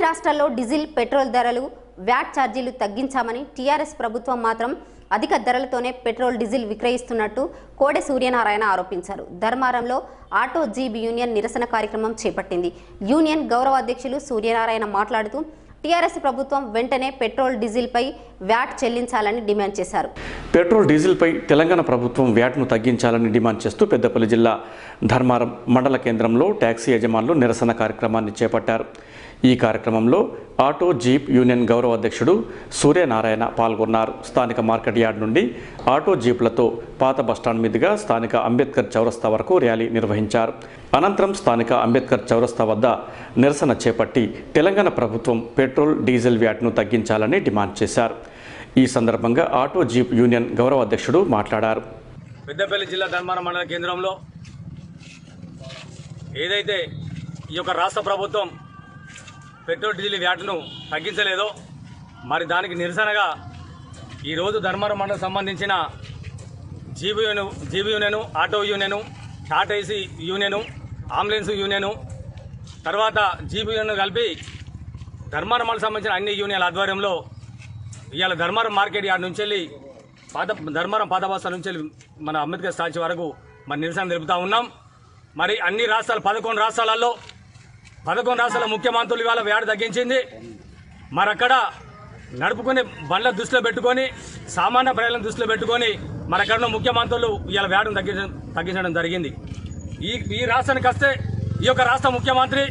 రాష్ట్రాల్లో diesel petrol ధరలు VAT ఛార్జీలు తగ్గించామని టీఆర్ఎస్ ప్రభుత్వం మాత్రం అధిక ధరలతోనే పెట్రోల్ డీజిల్ విక్రయిస్తున్నట్టు కోడె సూర్యనారాయణ ఆరోపించారు ధర్మారంలో ఆటో జీబ్ యూనియన్ నిరసన కార్యక్రమం చేపట్టింది యూనియన్ గౌరవ అధ్యక్షులు సూర్యనారాయణ మాట్లాడుతూ టీఆర్ఎస్ ప్రభుత్వం వెంటనే పెట్రోల్ డీజిల్పై వ్యాట్ చెల్లించాలని డిమాండ్ చేశారు పెట్రోల్ డీజిల్పై తెలంగాణ ప్రభుత్వం వ్యాట్ను తగ్గించాలని డిమాండ్ చేస్తూ పెద్దపల్లి జిల్లా ధర్మారం మండల కేంద్రంలో ట్యాక్సీ యజమానులు నిరసన కార్యక్రమాన్ని చేపట్టారు ఈ కార్యక్రమంలో ఆటో జీప్ యూనియన్ గౌరవ అధ్యక్షుడు సూర్యనారాయణ పాల్గొన్నారు స్థానిక మార్కెట్ యార్డ్ నుండి ఆటో జీప్లతో పాత బస్టాండ్ మీదుగా స్థానిక అంబేద్కర్ చౌరస్తా వరకు ర్యాలీ నిర్వహించారు అనంతరం స్థానిక అంబేద్కర్ చౌరస్తా వద్ద నిరసన చేపట్టి తెలంగాణ ప్రభుత్వం పెట్రోల్ డీజిల్ వ్యాట్ను తగ్గించాలని డిమాండ్ చేశారు ఈ సందర్భంగా ఆటో జీప్ యూనియన్ గౌరవ అధ్యక్షుడు మాట్లాడారు పెద్దపల్లి జిల్లా ధర్మారం మండల కేంద్రంలో ఏదైతే ఈ యొక్క రాష్ట్ర ప్రభుత్వం పెట్రోల్ డీజిల్ వ్యాట్ను తగ్గించలేదో మరి దానికి నిరసనగా ఈరోజు ధర్మారం మండలం సంబంధించిన GB union GB union auto union Tata AC union ambulance union తర్వాత జీబీ యూనియన్ కలిపి ధర్మారం మండలం సంబంధించిన అన్ని యూనియన్ల ఆధ్వర్యంలో ఇవాళ ధర్మారం మార్కెట్ యార్డ్ నుంచి వెళ్ళి పాత ధర్మారం పాత బస్తా నుంచి వెళ్ళి మన అంబేద్కర్ స్టాచ్యూ వరకు మన నిరసన తెలుపుతా ఉన్నాం మరి అన్ని రాష్ట్రాలు పదకొండు రాష్ట్రాలలో పదకొండు రాష్ట్రాల ముఖ్యమంత్రులు ఇవాళ వ్యాధి తగ్గించింది మరి అక్కడ నడుపుకునే బండ్ల దృష్టిలో పెట్టుకొని సామాన్య ప్రజలను దృష్టిలో పెట్టుకొని మరి అక్కడ ఉన్న ముఖ్యమంత్రులు ఇవాళ వ్యాధిని తగ్గించడం తగ్గించడం జరిగింది ఈ ఈ రాష్ట్రానికి వస్తే ఈ యొక్క రాష్ట్ర ముఖ్యమంత్రి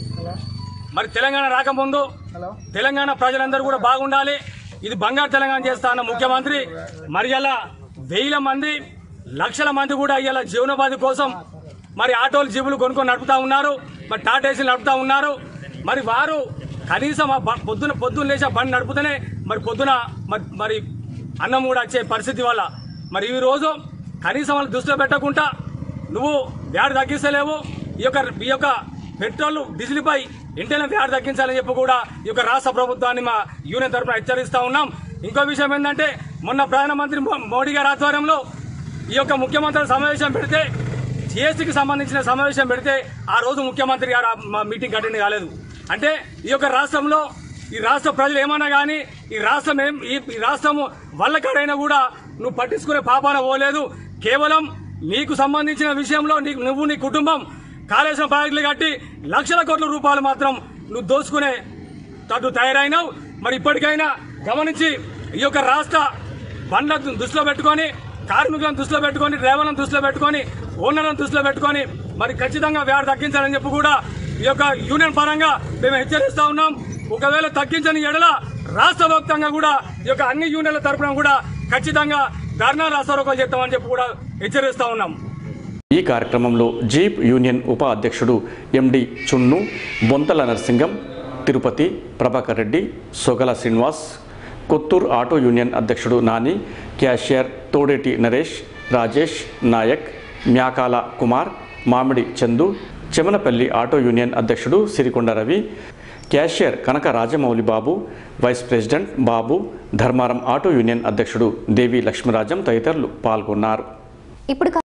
మరి తెలంగాణ రాకముందు తెలంగాణ ప్రజలందరూ కూడా బాగుండాలి ఇది బంగారు తెలంగాణ చేస్తా అన్న ముఖ్యమంత్రి మరి ఇలా వేల మంది లక్షల మంది కూడా ఇలా జీవనోపాధి కోసం మరి ఆటోలు జీబులు కొనుక్కొని నడుపుతా ఉన్నారు మరి టాటేసీలు నడుపుతా ఉన్నారు మరి వారు కనీసం ఆ బ- పొద్దున పొద్దున్న లేచి ఆ బండి నడుపుతూనే మరి పొద్దున మరి మరి అన్నం కూడా వచ్చే పరిస్థితి వల్ల మరి ఈ రోజు కనీసం వాళ్ళు దృష్టిలో పెట్టకుండా నువ్వు వ్యాధి తగ్గిస్తలేవు ఈ యొక్క ఈ యొక్క పెట్రోల్ డీజిల్ పై ఇంటనే వ్యాధి తగ్గించాలని చెప్పి కూడా ఈ యొక్క రాష్ట్ర ప్రభుత్వాన్ని మా యూనియన్ తరఫున హెచ్చరిస్తా ఉన్నాం ఇంకో విషయం ఏంటంటే మొన్న ప్రధానమంత్రి మో- మోడీ గారి ఆధ్వర్యంలో ఈ యొక్క ముఖ్యమంత్రుల సమావేశం పెడితే జిఎస్టీకి సంబంధించిన సమావేశం పెడితే ఆ రోజు ముఖ్యమంత్రి గారు ఆ మా మీటింగ్ అటెండ్ కాలేదు అంటే ఈ యొక్క రాష్ట్రంలో ఈ రాష్ట్ర ప్రజలు ఏమన్నా కానీ ఈ రాష్ట్రం ఏం ఈ ఈ రాష్ట్రము వల్లకాడైనా కూడా నువ్వు పట్టించుకునే పాపాన పోలేదు కేవలం నీకు సంబంధించిన విషయంలో నీకు నువ్వు నీ కుటుంబం కాళేశ్వరం ప్రాజెక్టులు కట్టి లక్షల కోట్ల రూపాయలు మాత్రం నువ్వు దోచుకునే తట్టు తయారైనావు మరి ఇప్పటికైనా గమనించి ఈ యొక్క రాష్ట్ర బండ్ల దృష్టిలో పెట్టుకొని కార్మికులను దృష్టిలో పెట్టుకొని డ్రైవర్లను దృష్టిలో పెట్టుకొని ఓనర్లను దృష్టిలో పెట్టుకొని మరి ఖచ్చితంగా వ్యాధి తగ్గించాలని చెప్పి కూడా ఈ యొక్క యూనియన్ పరంగా మేము హెచ్చరిస్తా ఉన్నాం ఒకవేళ తగ్గించని ఎడల రాష్ట్ర వ్యాప్తంగా కూడా ఈ యొక్క అన్ని యూనియన్ల తరపున కూడా ఖచ్చితంగా ధర్నా రాస్తారోకలు చేస్తామని చెప్పి కూడా హెచ్చరిస్తా ఉన్నాం ఈ కార్యక్రమంలో జీప్ యూనియన్ ఉప అధ్యక్షుడు MD Chunnu Bonthala Narasingam Tirupati Prabhakar Reddy Sogala Srinivas Kothuru auto union అధ్యక్షుడు Nani cashier Todeti Naresh Rajesh Naik Myakala Kumar Mamidi Chandu Chemanapalli auto union అధ్యక్షుడు Sirikonda Ravi cashier Kanaka Rajamouli Babu vice president Babu Dharmaram auto union అధ్యక్షుడు దేవి లక్ష్మీరాజం తదితరులు పాల్గొన్నారు ఇప్పుడు